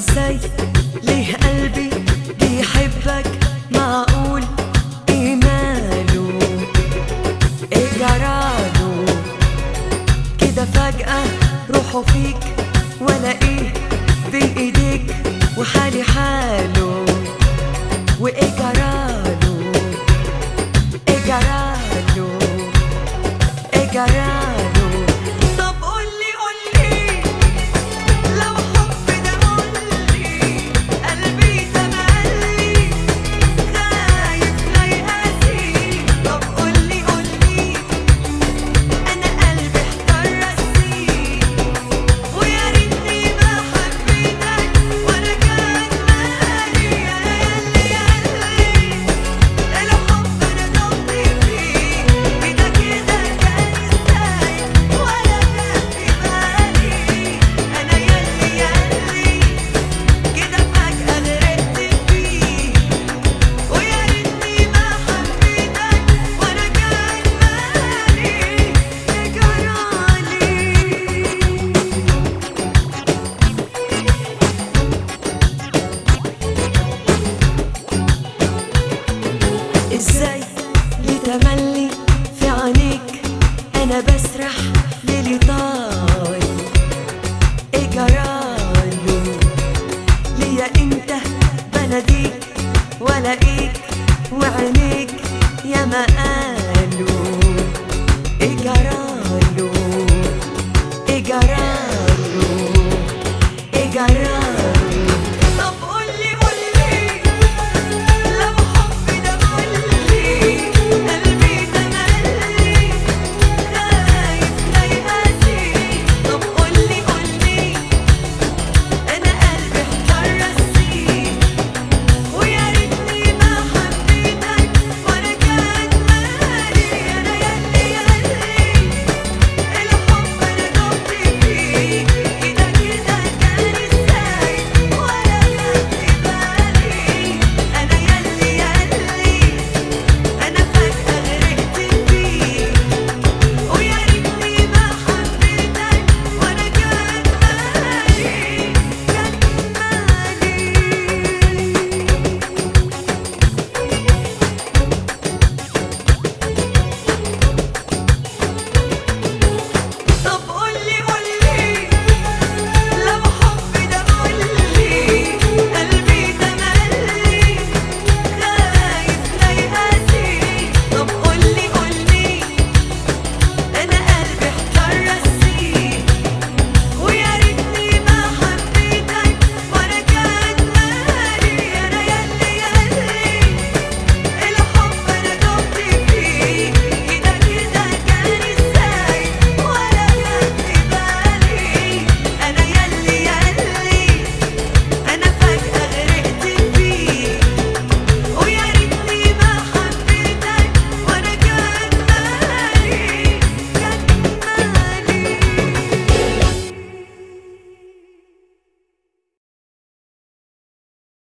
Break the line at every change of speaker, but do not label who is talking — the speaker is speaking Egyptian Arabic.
ازاي ليه قلبي بيحبك معقول ايه ماله ايه جراله كده فجأة روحه فيك ولا ايه بين ايديك وحالي حاله وايه جراله ايه جراله ايه جراله طب قولي قولي لو حب ده قولي قلبي تملي خايف لا يقاسي طب قولي قولي انا قلبي احتار راسي ويا ريتني ما حبيتك وانا كان مالي انا ياللي ياللي الحب انا ضلت فيه كده كده كان ازاي ولا كان في بالي انا ياللي ياللي كده فجأة غرقت فيه ويا ريتني ما حبيتك وانا كان مالي جرالي ازاي لتملي في عينيك انا بسرح ليلي طاي ايه جراله ليا انت بناديك ولاقيك وعينيك يا ما قالوا ايه جراله ايه جراله ايه جراله